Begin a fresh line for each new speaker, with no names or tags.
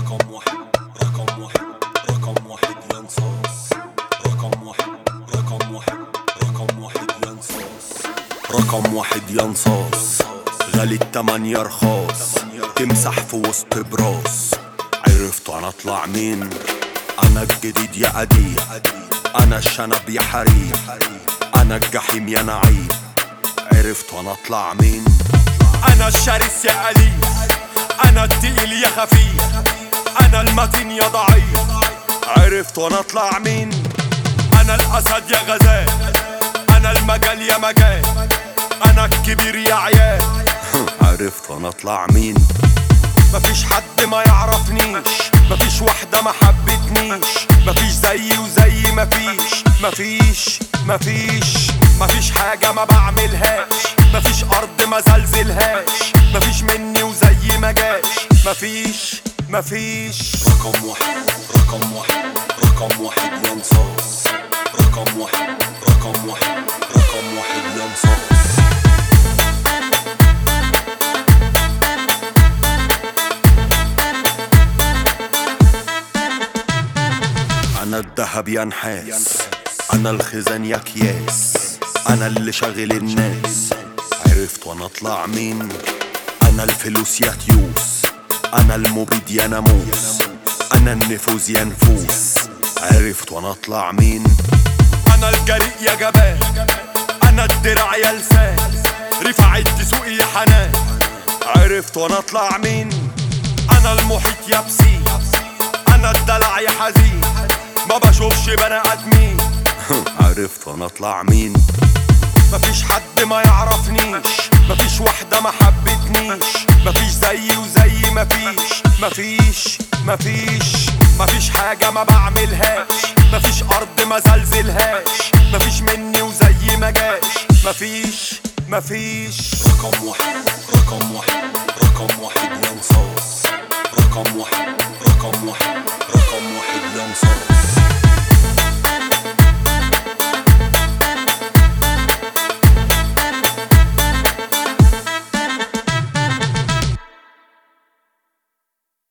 رقم واحد رقم واحد رقم واحد ينصاص رقم واحد رقم واحد رقم واحد ينصاص رقم واحد ينصاص غالي التمانية رخاص تمسح في وسط براس عرفت انا اطلع مين انا الجديد يا قديم انا الشنب يا حريم انا الجحيم يا نعيم عرفت وانا اطلع مين
انا الشرس يا قليل انا التقيل يا خفيف انا المتين يا ضعيف
عرفت وانا اطلع مين
انا الاسد يا غزال انا المجال يا مجال انا الكبير يا عيال
عرفت وانا اطلع مين
مفيش حد ما يعرفنيش مفيش واحدة ما حبتنيش مفيش زيي وزي مفيش مفيش مفيش مفيش حاجة ما بعملهاش مفيش أرض ما زلزلهاش مفيش مني وزي ما جاش مفيش مفيش
رقم واحد رقم واحد رقم واحد ينصاص رقم واحد رقم واحد رقم واحد ينصاص انا الذهب يا نحاس انا الخزان يا اكياس انا اللي شاغل الناس عرفت وانا اطلع مين انا الفلوس يا تيوس انا المبيد يا ناموس انا النفوس يا نفوس عرفت وانا اطلع مين
أنا الجريء يا جبان أنا الدرع يا لسان رفعت سوقي يا حنان
عرفت وانا اطلع مين
أنا المحيط يا بسين أنا الدلع يا حزين ما بشوفش بني آدمين
عرفت وانا اطلع مين
مفيش حد ما يعرفنيش مفيش واحدة ما حبتنيش مفيش زيي وزي مفيش مفيش مفيش مفيش حاجة ما بعملهاش مفيش أرض ما زلزلهاش مفيش مني وزي ما جاش مفيش مفيش
رقم واحد رقم واحد رقم واحد ينصاص